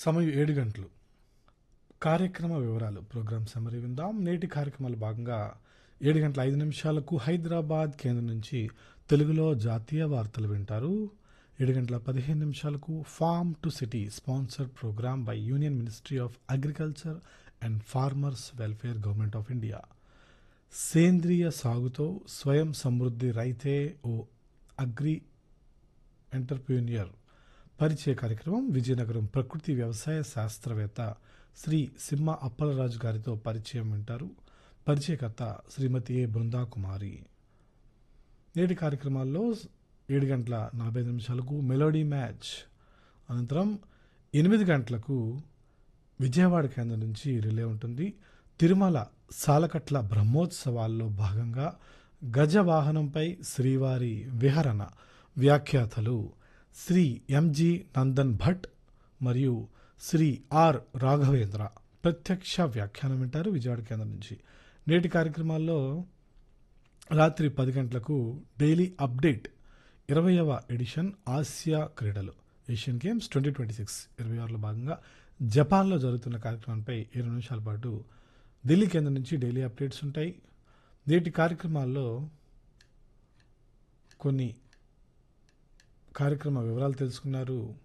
సమయం ఏడు గంటలు కార్యక్రమ వివరాలు ప్రోగ్రామ్ సమరీ విందాం నేటి కార్యక్రమాలు భాగంగా ఏడు గంటల ఐదు నిమిషాలకు హైదరాబాద్ కేంద్రం నుంచి తెలుగులో జాతీయ వార్తలు వింటారు ఏడు గంటల పదిహేను నిమిషాలకు farm to city sponsored programme by union ministry of agriculture and farmers welfare government of India సేంద్రియ సాగుతో స్వయం సమృద్ధి రైతే ఓ అగ్రి ఎంటర్ప్రీనియర్ పరిచయ కార్యక్రమం విజయనగరం ప్రకృతి వ్యవసాయ శాస్త్రవేత్త శ్రీ సింహ అప్పలరాజు గారితో పరిచయం వింటారు పరిచయకర్త శ్రీమతి ఏ బృందా కుమారి నేటి కార్యక్రమాల్లో ఏడు గంటల నలభై ఐదు నిమిషాలకు మెలోడీ మ్యాచ్ అనంతరం ఎనిమిది గంటలకు విజయవాడ కేంద్రం నుంచి రిలే ఉంటుంది తిరుమల సాలకట్ల బ్రహ్మోత్సవాల్లో భాగంగా గజవాహనంపై శ్రీవారి విహరణ వ్యాఖ్యాతలు శ్రీ ఎంజి నందన్ భట్ మరియు శ్రీ ఆర్ రాఘవేంద్ర ప్రత్యక్ష వ్యాఖ్యానం వింటారు విజయవాడ కేంద్రం నుంచి నేటి కార్యక్రమాల్లో రాత్రి పది గంటలకు డైలీ అప్డేట్ ఇరవయవ ఎడిషన్ ఆసియా క్రీడలు Asian games twenty twenty six ఇరవై ఆరులో భాగంగా జపాన్లో జరుగుతున్న కార్యక్రమంపై ఇరవై నిమిషాల పాటు ఢిల్లీ కేంద్రం నుంచి డైలీ అప్డేట్స్ ఉంటాయి నేటి కార్యక్రమాల్లో కొన్ని కార్యక్రమ వివరాలు తెలుసుకున్నారు